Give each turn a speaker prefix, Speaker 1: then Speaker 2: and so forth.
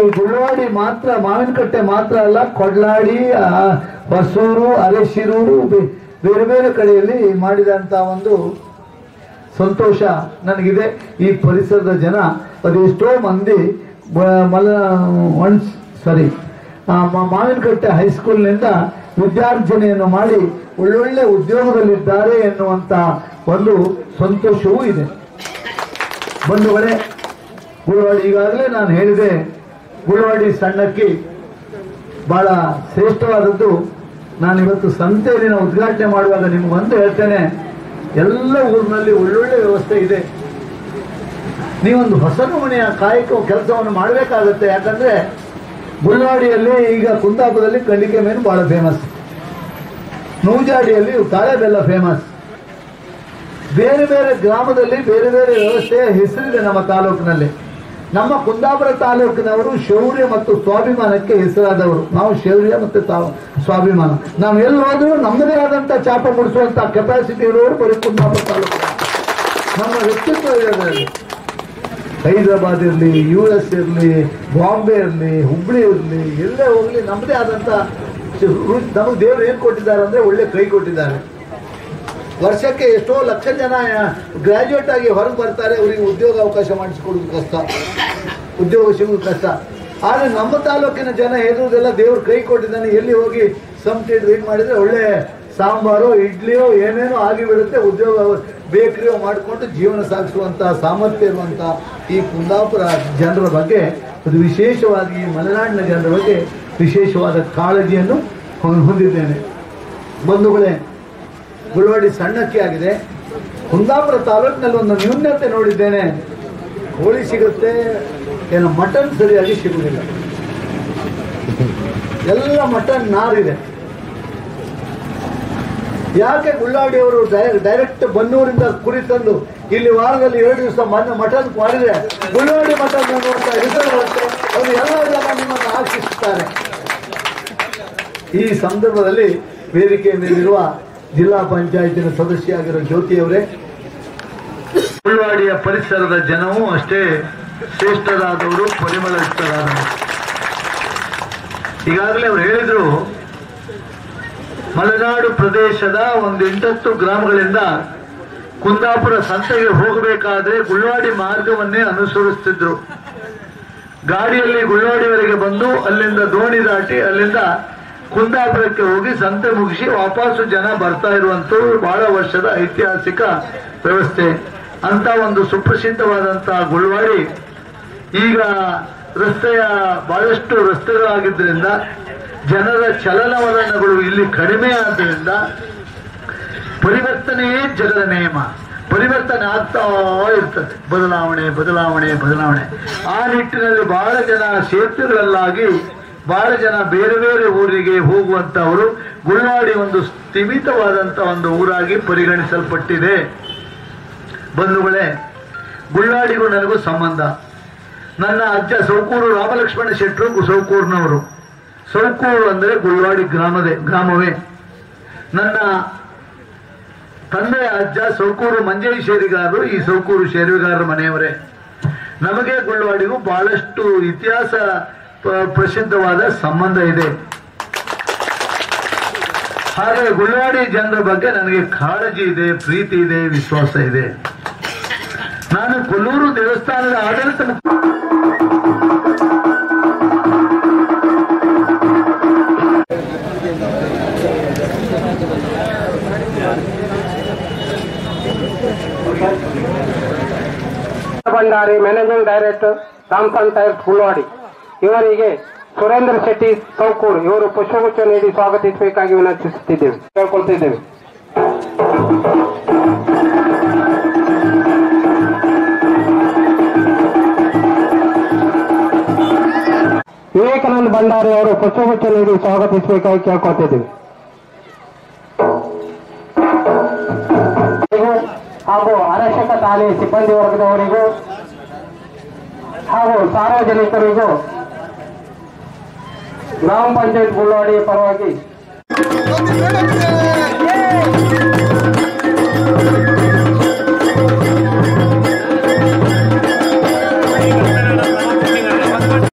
Speaker 1: ಗುಳ್ಳವಾಡಿ ಮಾತ್ರ ಮಾವಿನಕಟ್ಟೆ ಮಾತ್ರ ಅಲ್ಲ ಕೊಡ್ಲಾಡಿ ಆ, ಹೊಸೂರು ಅರೆಶಿರೂರು ಬೆ- ಬೇರೆ ಬೇರೆ ಕಡೆಯಲ್ಲಿ ಮಾಡಿದಂತ ಒಂದು ಸಂತೋಷ ನನಗಿದೆ ಈ ಪರಿಸರದ ಜನ ಅದೆಷ್ಟೋ ಮಂದಿ ಬ- ಮಲ ಒಣಸ್ ಸಾರಿ ಮಾವಿನಕಟ್ಟೆ ಹೈಸ್ಕೂಲ್ನಿಂದ ವಿದ್ಯಾರ್ಜನೆಯನ್ನು ಮಾಡಿ ಒಳ್ಳೊಳ್ಳೆ ಉದ್ಯೋಗದಲ್ಲಿದ್ದಾರೆ ಎನ್ನುವಂತ ಒಂದು ಸಂತೋಷವೂ ಇದೆ ಬಂಧುಗಳೇ ಗುಳವಾಡಿ ಈಗಾಗಲೇ ನಾನು ಹೇಳಿದೆ ಗುಳವಾಡಿ ಸಣ್ಣಕ್ಕಿ ಬಹಳ ಶ್ರೇಷ್ಠವಾದದ್ದು ನಾನು ಇವತ್ತು ಸಂತೆಯಲ್ಲಿನ ಉದ್ಘಾಟನೆ ಮಾಡುವಾಗ ನಿಮ್ಗೊಂದು ಹೇಳ್ತೇನೆ ಎಲ್ಲ ಊರಿನಲ್ಲಿ ಒಳ್ಳೊಳ್ಳೆ ವ್ಯವಸ್ಥೆ ಇದೆ ನೀವೊಂದು ಹೊಸ ನಮೂನೆಯ ಕಾಯಕ ಕೆಲಸವನ್ನು ಮಾಡಬೇಕಾಗುತ್ತೆ ಯಾಕಂದ್ರೆ ಗುಳ್ಳವಾಡಿಯಲ್ಲಿ ಈಗ ಕುಂದಾಪುರದಲ್ಲಿ ಕಳ್ಳಿಕೆ ಮೀನು ಬಹಳ ಫೇಮಸ್ ನೂಜಾಡಿಯಲ್ಲಿ ತಾಳೆ ಬೆಲ್ಲ ಫೇಮಸ್ ಬೇರೆ ಬೇರೆ ಗ್ರಾಮದಲ್ಲಿ ಬೇರೆ ಬೇರೆ ವ್ಯವಸ್ಥೆಯ ಹೆಸರಿದೆ ನಮ್ಮ ತಾಲೂಕಿನಲ್ಲಿ ನಮ್ಮ ಕುಂದಾಪುರ ತಾಲೂಕಿನವರು ಶೌರ್ಯ ಮತ್ತು ಸ್ವಾಭಿಮಾನಕ್ಕೆ ಹೆಸರಾದವರು ನಾವು ಶೌರ್ಯ ಮತ್ತು ತಾವು ಸ್ವಾಭಿಮಾನ ನಾವು ಎಲ್ಲಿ ಹೋದ್ರು ನಮ್ಮದೇ ಆದಂತ ಚಾಪ ಮುಡಿಸುವಂತ ಕೆಪಾಸಿಟಿ ಇರುವವರು ಬರೀ ಕುಂದಾಪುರ ತಾಲೂಕು ನಮ್ಮ ವ್ಯಕ್ತಿತ್ವ ಇರೋದ್ರಲ್ಲಿ ಹೈದರಾಬಾದ್ ಇರಲಿ ಯು ಎಸ್ ಇರಲಿ ಬಾಂಬೆ ಇರಲಿ ಹುಬ್ಳಿ ಇರಲಿ ಎಲ್ಲೇ ಹೋಗ್ಲಿ ನಮ್ಮದೇ ಆದಂತ ನಮಗೆ ದೇವರು ಏನ್ ಕೊಟ್ಟಿದ್ದಾರೆ ಅಂದ್ರೆ ಒಳ್ಳೆ ಕೈ ಕೊಟ್ಟಿದ್ದಾರೆ ವರ್ಷಕ್ಕೆ ಎಷ್ಟೋ ಲಕ್ಷ ಜನ ಗ್ರಾಜುಯೇಟ್ ಆಗಿ ಹೊರಗೆ ಬರ್ತಾರೆ ಅವರಿಗೆ ಉದ್ಯೋಗ ಅವಕಾಶ ಮಾಡಿಸಿಕೊಡೋದು ಕಷ್ಟ ಉದ್ಯೋಗ ಸಿಗೋದು ಕಷ್ಟ ಆದರೆ ನಮ್ಮ ತಾಲೂಕಿನ ಜನ ಹೇಳುವುದೆಲ್ಲ ದೇವ್ರು ಕೈ ಕೊಟ್ಟಿದ್ದಾನೆ ಎಲ್ಲಿ ಹೋಗಿ ಸಂಸ್ಥೆ ಇದು ಮಾಡಿದ್ರೆ ಒಳ್ಳೆ ಸಾಂಬಾರು ಇಡ್ಲಿಯೋ ಏನೇನೋ ಆಗಿ ಬಿಡುತ್ತೆ ಉದ್ಯೋಗ ಬೇಕರಿಯೋ ಮಾಡಿಕೊಂಡು ಜೀವನ ಸಾಗಿಸುವಂತ ಸಾಮರ್ಥ್ಯ ಇರುವಂತ ಈ ಕುಂದಾಪುರ ಜನರ ಬಗ್ಗೆ ಅದು ವಿಶೇಷವಾಗಿ ಈ ಮಲೆನಾಡಿನ ಜನರ ಬಗ್ಗೆ ವಿಶೇಷವಾದ ಕಾಳಜಿಯನ್ನು ಹೊಂ- ಹೊಂದಿದ್ದೇನೆ ಬಂಧುಗಳೇ ಗುಳವಾಡಿ ಸಣ್ಣಕ್ಕೆ ಆಗಿದೆ ಕುಂದಾಪುರ ತಾಲೂಕಿನಲ್ಲಿ ಒಂದು ನ್ಯೂನ್ಯತೆ ನೋಡಿದ್ದೇನೆ ಕೋಳಿ ಸಿಗುತ್ತೆ ಏನು ಮಟನ್ ಸರಿಯಾಗಿ ಸಿಗುವುದಿಲ್ಲ ಎಲ್ಲ ಮಟನ್ ನಾರಿದೆ ಯಾಕೆ ಗುಳ್ಳಾಡಿ ಅವರು ಡೈರೆಕ್ಟ್ ಬನ್ನೂರಿಂದ ಕುರಿ ತಂದು ಇಲ್ಲಿ ವಾರದಲ್ಲಿ ಎರಡು ದಿವಸ ಮನೆ ಮಟನ್ ಮಾಡಿದ್ರೆ ಗುಳ್ಳಾಡಿ ಮಟನ್ ಅನ್ನುವಂತ ಹೆಸರು ಬರುತ್ತೆ ಅವರು ಎಲ್ಲ ಜನ ನಿಮ್ಮನ್ನು ಆಶಿಸುತ್ತಾರೆ ಈ ಸಂದರ್ಭದಲ್ಲಿ ವೇದಿಕೆ ಮೇಲಿರುವ ಜಿಲ್ಲಾ ಪಂಚಾಯತಿನ ಸದಸ್ಯರಾಗಿರೋ ಜ್ಯೋತಿಯವರೇ ಉಳ್ವಾಡಿಯ ಪರಿಸರದ ಜನವೂ ಅಷ್ಟೇ ಶ್ರೇಷ್ಠರಾದವರು ಪರಿಮಳಯುಕ್ತರಾದವರು ಈಗಾಗಲೇ ಅವರು ಹೇಳಿದ್ರು ಮಲೆನಾಡು ಪ್ರದೇಶದ ಒಂದು ಎಂಟತ್ತು ಗ್ರಾಮಗಳಿಂದ ಕುಂದಾಪುರ ಸಂತೆಗೆ ಹೋಗಬೇಕಾದ್ರೆ ಗುಳ್ವಾಡಿ ಮಾರ್ಗವನ್ನೇ ಅನುಸರಿಸ್ತಿದ್ರು ಗಾಡಿಯಲ್ಲಿ ಗುಳ್ಳವಾಡಿವರೆಗೆ ಬಂದು ಅಲ್ಲಿಂದ ದೋಣಿ ದಾಟಿ ಅಲ್ಲಿಂದ ಕುಂದಾಪುರಕ್ಕೆ ಹೋಗಿ ಸಂತೆ ಮುಗಿಸಿ ವಾಪಸ್ಸು ಜನ ಬರ್ತಾ ಇರುವಂತದ್ದು ಬಹಳ ವರ್ಷದ ಐತಿಹಾಸಿಕ ವ್ಯವಸ್ಥೆ ಅಂತ ಒಂದು ಸುಪ್ರಸಿದ್ಧವಾದಂತಹ ಗುಳ್ವಾಡಿ ಈಗ ರಸ್ತೆಯ ಬಹಳಷ್ಟು ರಸ್ತೆಗಳಾಗಿದ್ದರಿಂದ ಜನರ ಚಲನವಲನಗಳು ಇಲ್ಲಿ ಕಡಿಮೆ ಆದ್ದರಿಂದ ಪರಿವರ್ತನೆಯೇ ಜಗದ ನಿಯಮ ಪರಿವರ್ತನೆ ಆಗ್ತಾ ಇರ್ತದೆ ಬದಲಾವಣೆ ಬದಲಾವಣೆ ಬದಲಾವಣೆ ಆ ನಿಟ್ಟಿನಲ್ಲಿ ಬಹಳ ಜನ ಸೇತುವೆಗಳಲ್ಲಾಗಿ ಬಹಳ ಜನ ಬೇರೆ ಬೇರೆ ಊರಿಗೆ ಹೋಗುವಂತವರು ಗುಳ್ವಾಡಿ ಒಂದು ಸ್ಥಿಮಿತವಾದಂತ ಒಂದು ಊರಾಗಿ ಪರಿಗಣಿಸಲ್ಪಟ್ಟಿದೆ ಬಂಧುಗಳೇ ಗುಳ್ಳಾಡಿಗೂ ನನಗೂ ಸಂಬಂಧ ನನ್ನ ಅಜ್ಜ ಸೌಕೂರು ರಾಮಲಕ್ಷ್ಮಣ ಶೆಟ್ರು ಸೌಕೂರ್ನವರು ಸೌಕೂರು ಅಂದರೆ ಗುಳ್ವಾಡಿ ಗ್ರಾಮದೇ ಗ್ರಾಮವೇ ನನ್ನ ತಂದೆಯ ಅಜ್ಜ ಸೌಕೂರು ಮಂಜೇಶ್ ಶೇರಿಗಾರರು ಈ ಸೌಕೂರು ಶೇರಿಗಾರರ ಮನೆಯವರೇ ನಮಗೆ ಗುಳ್ವಾಡಿಗೂ ಬಹಳಷ್ಟು ಇತಿಹಾಸ ಪ- ಪ್ರಸಿದ್ಧವಾದ ಸಂಬಂಧ ಇದೆ ಹಾಗೆ ಗುಳ್ವಾಡಿ ಜನರ ಬಗ್ಗೆ ನನಗೆ ಕಾಳಜಿ ಇದೆ ಪ್ರೀತಿ ಇದೆ ವಿಶ್ವಾಸ ಇದೆ ನಾನು ಕೊಲ್ಲೂರು ದೇವಸ್ಥಾನದ ಆಡಳಿತ ಮುಖ್ಯ-
Speaker 2: Bhandari managing director Thomson tyres Hulwadi ಇವರಿಗೆ ಸುರೇಂದ್ರ ಶೆಟ್ಟಿ ಸೌಕೂರ್ ಇವರು ಪುಷ್ಪಗುಚ್ಛ ನೀಡಿ ಸ್ವಾಗತಿಸಬೇಕಾಗಿ ವಿನಂತಿಸುತ್ತಿದ್ದೇವೆ ಕೇಳ್ಕೊಳ್ತಿದ್ದೇವೆ ವಿವೇಕಾನಂದ ಭಂಡಾರಿ ಅವರು ಪುಷ್ಪಗುಚ್ಛ ನೀಡಿ ಸ್ವಾಗತಿಸಬೇಕಾಗಿ ಕೇಳ್ಕೊಳ್ತಿದ್ದೇವೆ ಇವರಿಗೂ ಹಾಗೂ ಆರಕ್ಷಕ ಠಾಣೆ ಸಿಬ್ಬಂದಿ ವರ್ಗದವರಿಗೂ ಹಾಗೂ ಸಾರ್ವಜನಿಕರಿಗೂ ಗ್ರಾಮ ಪಂಚಾಯತ್ ಗುಳ್ಳವಾಡಿ ಪರವಾಗಿ
Speaker 3: ಒಂದು